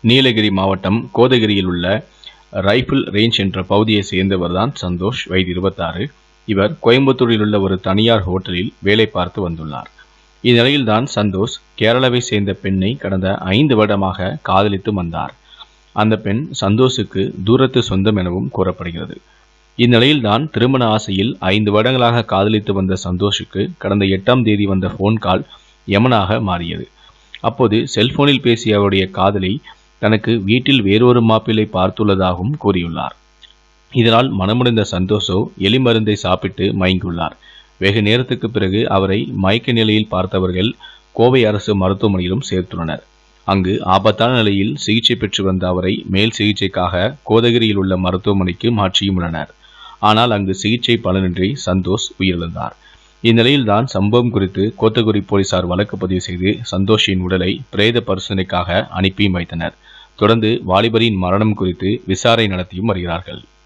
நீலகிரி மாவட்டம் கோதகிரியில் உள்ள rifle range என்ற பகுதியை சேர்ந்தவர்தான் சந்தோஷ் வயது இருபத்தாறு இவர் கோயம்புத்தூரில் உள்ள ஒரு தனியார் ஹோட்டலில் வேலை பார்த்து வந்துள்ளார் இந்நிலையில்தான் சந்தோஷ் கேரளாவை சேர்ந்த பெண்ணை கடந்த ஐந்து வருடமாக காதலித்து வந்தார் அந்த பெண் சந்தோஷுக்கு தூரத்து சொந்தம் எனவும் கூறப்படுகிறது இந்நிலையில்தான் திருமண ஆசையில் ஐந்து வருடங்களாக காதலித்து வந்த சந்தோஷுக்கு கடந்த எட்டாம் தேதி வந்த ஃபோன் கால் யமனாக மாறியது அப்போது செல்போனில் பேசிய அவருடைய காதலை தனக்கு வீட்டில் வேறொரு மாப்பிள்ளை பார்த்துள்ளதாகவும் கூறியுள்ளார் இதனால் மனமுடைந்த சந்தோஷோ எலி மருந்தை சாப்பிட்டு மயங்கியுள்ளார் வெகு நேரத்துக்கு பிறகு அவரை மயக்க நிலையில் பார்த்தவர்கள் கோவை அரசு மருத்துவமனையிலும் சேர்த்துள்ளனர் அங்கு ஆபத்தான நிலையில் சிகிச்சை பெற்று வந்த அவரை மேல் சிகிச்சைக்காக கோதகிரியில் உள்ள மருத்துவமனைக்கு மாற்றியும் உள்ளனர் ஆனால் அங்கு சிகிச்சை பலனின்றி சந்தோஷ் உயிரிழந்தார் இந்நிலையில்தான் சம்பவம் குறித்து கோத்தகிரி போலீசார் வழக்கு பதிவு செய்து சந்தோஷின் உடலை பிரேத பரிசோதனைக்காக அனுப்பியும் வைத்தனர் தொடர்ந்து வாலிபரின் மரணம் குறித்து விசாரணை நடத்தியும் வருகிறார்கள்